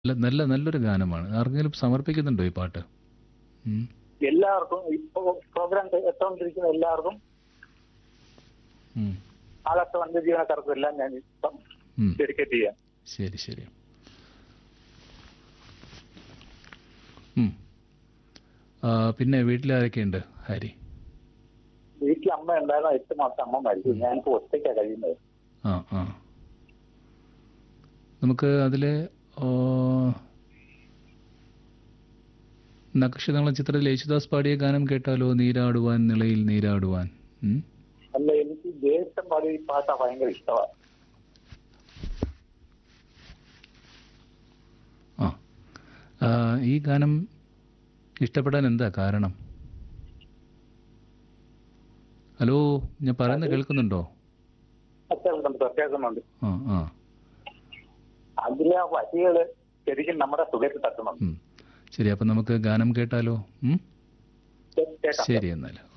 നല്ല നല്ല നല്ലൊരു ഗാനമാണ് ആർക്കെങ്കിലും സമർപ്പിക്കുന്നുണ്ടോ ഈ പാട്ട് ഉം. എല്ലാവർക്കും ഇപ്പോ പ്രോഗ്രാം എത്തോണ്ടിരിക്കുന്ന എല്ലാവർക്കും ഉം. ആകാശ വന്യ ജീവനക്കാർക്കും എല്ലാം ഞാൻ ഇപ്പം ഉം. ഡെഡിക്കേറ്റ് ചെയ്യാം ശരി ശരി ഉം. ആ, പിന്നെ വീട്ടിലാരൊക്കെയുണ്ട് ഹരി വീട്ടിൽ അമ്മ ഉണ്ടായിരുന്ന എട്ട് മാസം അമ്മ മരിച്ചു ഞാനിപ്പോ ഒറ്റയ്ക്കാണ് കഴിയുന്നത് ആ ആ നമുക്ക് അതിലെ ഓ, നക്ഷത്രങ്ങളും ചിത്രത്തിൽ യേശുദാസ് പാടിയ ഗാനം കേട്ടാലോ നീരാടുവാൻ നിളയിൽ നീരാടുവാൻ ഉം? അല്ല എനിക്ക് ദേശം പാടി ഈ പാട്ടാ ഭയങ്കര ഇഷ്ടമാണ് ആ ആ, ഈ ഗാനം ഇഷ്ടപ്പെടാൻ എന്താ കാരണം ഹലോ ഞാൻ പറയുന്നത് കേൾക്കുന്നുണ്ടോ അത്യാവശ്യം കേൾക്കുന്നുണ്ട് ആ ആ അതിലെ ആ വരികള് ശരിക്കും നമ്മുടെ സുഖത്തിൽ തട്ടുന്നുണ്ട് ഉം. ശരി അപ്പം നമുക്ക് ഗാനം കേട്ടാലോ ഉം? കേൾക്കാം ശരി എന്നാൽ